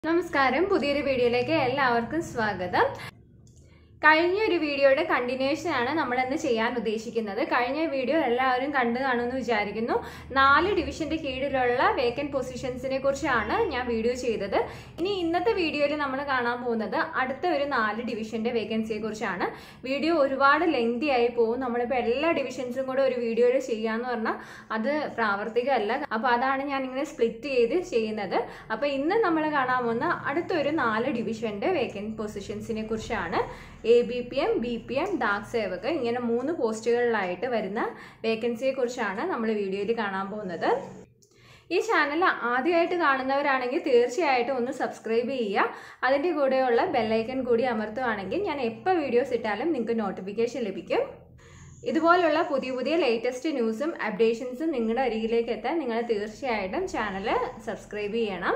നമസ്കാരം പുതിയൊരു വീഡിയോയിലേക്ക് എല്ലാവർക്കും സ്വാഗതം കഴിഞ്ഞ ഒരു വീഡിയോയുടെ കണ്ടിന്യൂഷൻ ആണ് നമ്മൾ ഇന്ന് ചെയ്യാൻ ഉദ്ദേശിക്കുന്നത് കഴിഞ്ഞ വീഡിയോ എല്ലാവരും കണ്ടു കാണുമെന്ന് വിചാരിക്കുന്നു നാല് ഡിവിഷന്റെ കീഴിലുള്ള വേക്കൻറ്റ് പൊസിഷൻസിനെ കുറിച്ചാണ് ഞാൻ വീഡിയോ ചെയ്തത് ഇനി ഇന്നത്തെ വീഡിയോയിൽ നമ്മൾ കാണാൻ പോകുന്നത് അടുത്ത ഒരു നാല് ഡിവിഷന്റെ വേക്കൻസിയെ കുറിച്ചാണ് വീഡിയോ ഒരുപാട് ലെങ്തി ആയി പോകും നമ്മളിപ്പോൾ എല്ലാ ഡിവിഷൻസും കൂടെ ഒരു വീഡിയോയിൽ ചെയ്യാന്ന് പറഞ്ഞാൽ അത് പ്രാവർത്തികമല്ല അപ്പോൾ അതാണ് ഞാൻ ഇങ്ങനെ സ്പ്ലിറ്റ് ചെയ്ത് ചെയ്യുന്നത് അപ്പോൾ ഇന്ന് നമ്മൾ കാണാൻ പോകുന്ന അടുത്തൊരു നാല് ഡിവിഷന്റെ വേക്കൻറ്റ് പൊസിഷൻസിനെ കുറിച്ചാണ് A B P M B P M Dak Sevak ഇങ്ങനെ മൂന്ന് പോസ്റ്റുകളിലായിട്ട് വരുന്ന വേക്കൻസിയെ കുറിച്ചാണ് നമ്മൾ വീഡിയോയിൽ കാണാൻ പോകുന്നത് ഈ ചാനൽ ആദ്യമായിട്ട് കാണുന്നവരാണെങ്കിൽ തീർച്ചയായിട്ടും ഒന്ന് സബ്സ്ക്രൈബ് ചെയ്യുക അതിൻ്റെ കൂടെയുള്ള ബെല്ലൈക്കൺ കൂടി അമർത്തുവാണെങ്കിൽ ഞാൻ എപ്പോൾ വീഡിയോസ് ഇട്ടാലും നിങ്ങൾക്ക് നോട്ടിഫിക്കേഷൻ ലഭിക്കും ഇതുപോലുള്ള പുതിയ പുതിയ ലേറ്റസ്റ്റ് ന്യൂസും അപ്ഡേഷൻസും നിങ്ങളുടെ അരികിലേക്ക് എത്താൻ നിങ്ങൾ തീർച്ചയായിട്ടും ചാനൽ സബ്സ്ക്രൈബ് ചെയ്യണം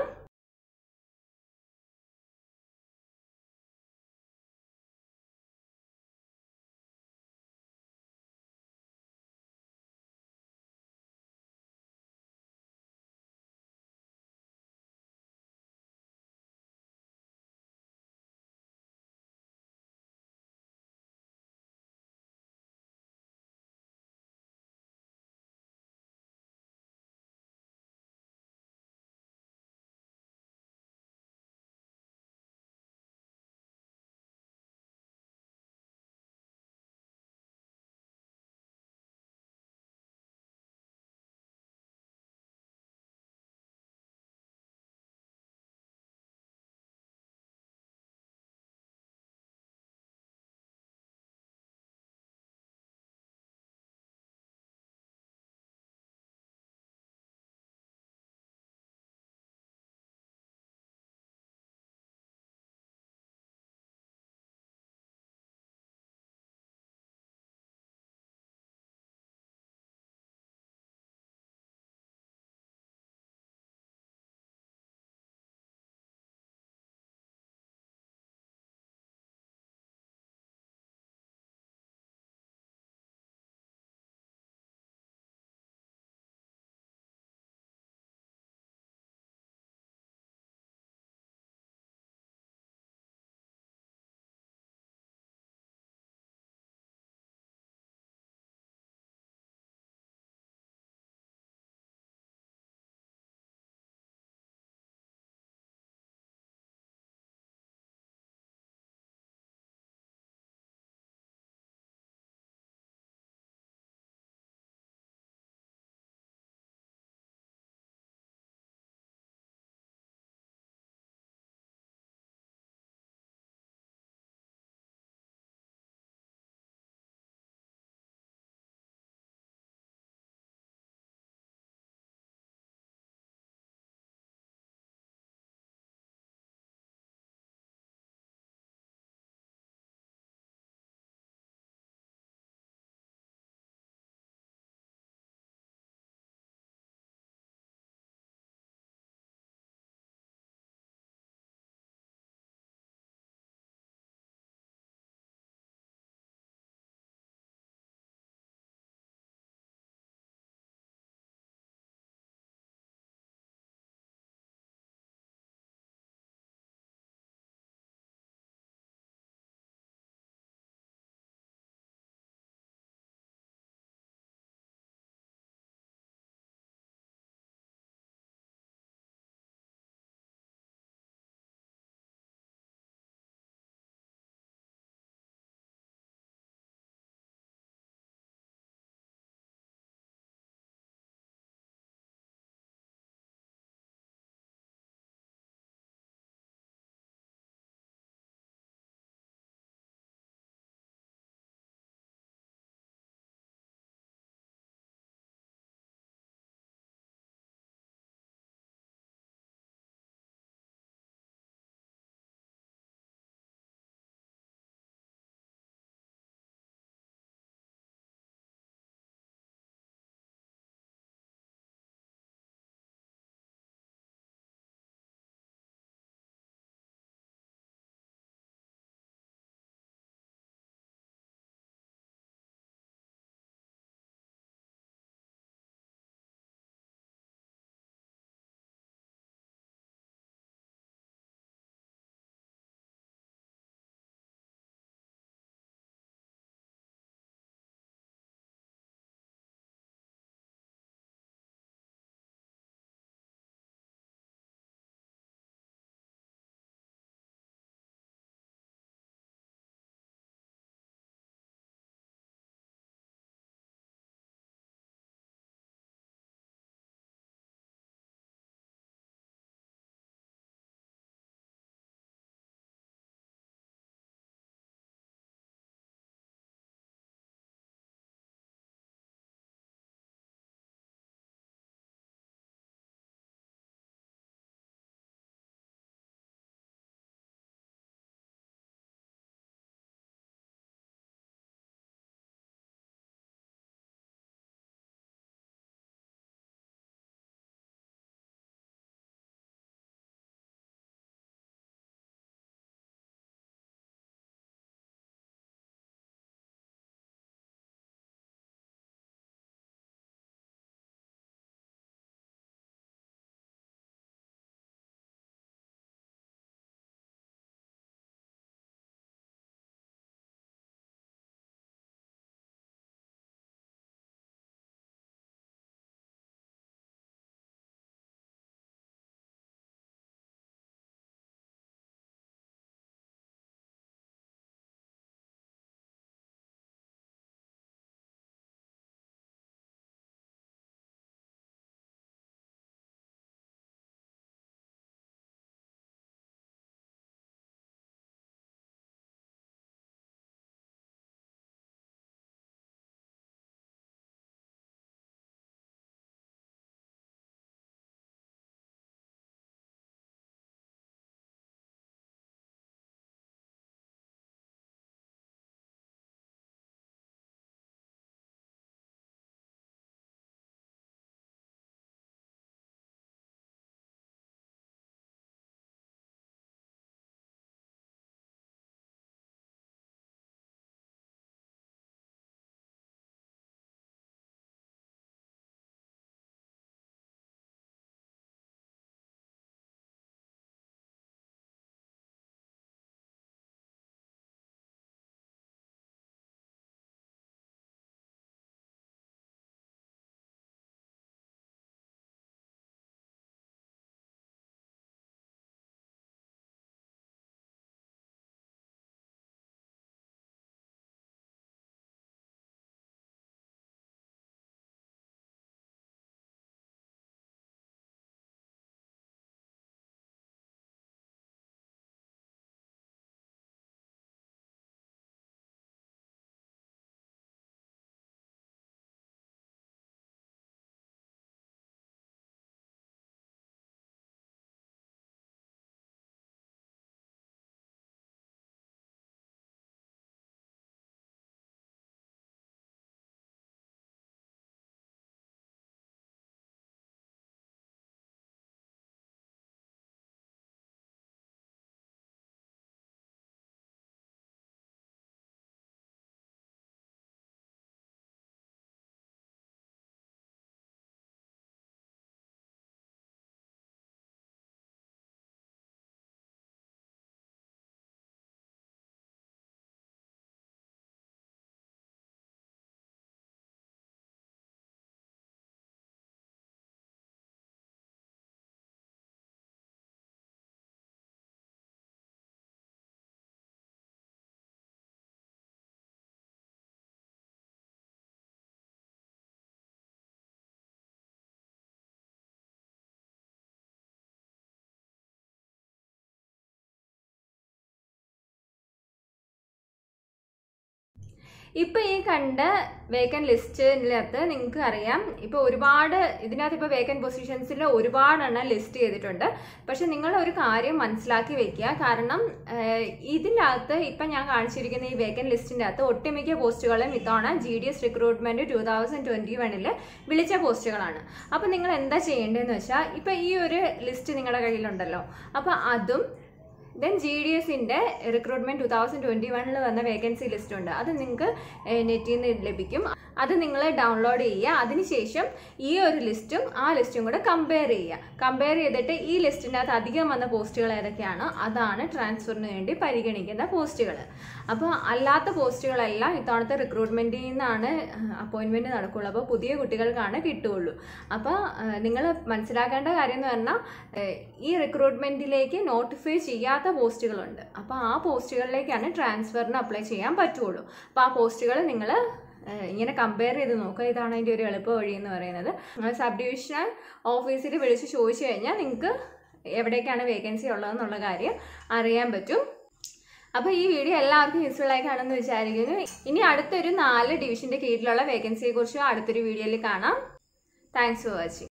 ഇപ്പൊ ഈ കണ്ട വേക്കൻ ലിസ്റ്റിനകത്ത് നിങ്ങൾക്ക് അറിയാം ഇപ്പൊ ഒരുപാട് ഇതിനകത്ത് ഇപ്പൊ വേക്കൻ പൊസിഷൻസിൽ ഒരുപാടെണ്ണം ലിസ്റ്റ് ചെയ്തിട്ടുണ്ട് പക്ഷെ നിങ്ങൾ ഒരു കാര്യം മനസ്സിലാക്കി വെക്കുക കാരണം ഏഹ്, ഇതിനകത്ത് ഇപ്പൊ ഞാൻ കാണിച്ചിരിക്കുന്ന ഈ വേക്കൻ ലിസ്റ്റിന്റെ അകത്ത് ഒട്ടുമിക്ക പോസ്റ്റുകളും ഇത്തവണ G D S recruitment two thousand twenty വണ്ണില് വിളിച്ച പോസ്റ്റുകളാണ് അപ്പൊ നിങ്ങൾ എന്താ ചെയ്യേണ്ടതെന്ന് വെച്ചാൽ ഇപ്പൊ ഈ ഒരു ലിസ്റ്റ് നിങ്ങളുടെ കയ്യിലുണ്ടല്ലോ അപ്പൊ അതും ദെൻ ജി ഡി എസിൻ്റെ റിക്രൂട്ട്മെന്റ് ടു തൗസൻഡ് ട്വൻറ്റി വണ്ണിൽ വന്ന വേക്കൻസി ലിസ്റ്റ് ഉണ്ട് അത് നിങ്ങൾക്ക് നെറ്റിൽ നിന്ന് ലഭിക്കും അത് നിങ്ങൾ ഡൗൺലോഡ് ചെയ്യുക അതിനുശേഷം ഈ ഒരു ലിസ്റ്റും ആ ലിസ്റ്റും കൂടെ കമ്പയർ ചെയ്യുക കമ്പയർ ചെയ്തിട്ട് ഈ ലിസ്റ്റിനകത്ത് അധികം വന്ന പോസ്റ്റുകൾ ഏതൊക്കെയാണോ അതാണ് ട്രാൻസ്ഫറിന് വേണ്ടി പരിഗണിക്കുന്ന പോസ്റ്റുകൾ അപ്പോൾ അല്ലാത്ത പോസ്റ്റുകളെല്ലാം ഇത്തവണത്തെ റിക്രൂട്ട്മെൻറ്റിൽ നിന്നാണ് അപ്പോയിൻമെൻറ്റ് നടക്കുകയുള്ളൂ അപ്പോൾ പുതിയ കുട്ടികൾക്കാണ് കിട്ടുകയുള്ളൂ അപ്പോൾ നിങ്ങൾ മനസ്സിലാക്കേണ്ട കാര്യം എന്ന് പറഞ്ഞാൽ ഏഹ്, ഈ റിക്രൂട്ട്മെൻറ്റിലേക്ക് നോട്ടിഫൈ ചെയ്യാത്ത പോസ്റ്റുകളുണ്ട് അപ്പോൾ ആ പോസ്റ്റുകളിലേക്കാണ് ട്രാൻസ്ഫറിന് അപ്ലൈ ചെയ്യാൻ പറ്റുള്ളൂ അപ്പോൾ ആ പോസ്റ്റുകൾ നിങ്ങൾ ഇങ്ങനെ കമ്പയർ ചെയ്ത് നോക്കുക ഇതാണ് അതിൻ്റെ ഒരു എളുപ്പ വഴി എന്ന് പറയുന്നത് സബ് ഡിവിഷണൽ ഓഫീസിൽ വിളിച്ച് ചോദിച്ചു കഴിഞ്ഞാൽ നിങ്ങൾക്ക് എവിടേക്കാണ് വേക്കൻസി ഉള്ളതെന്നുള്ള കാര്യം അറിയാൻ പറ്റും അപ്പോൾ ഈ വീഡിയോ എല്ലാവർക്കും യൂസ്ഫുൾ ആയി കാണുമെന്ന് വിചാരിക്കുന്നു ഇനി അടുത്തൊരു നാല് ഡിവിഷന്റെ കീഴിലുള്ള വേക്കൻസിയെ കുറിച്ച് അടുത്തൊരു വീഡിയോയിൽ കാണാം താങ്ക്സ് ഫോർ വാച്ചിങ്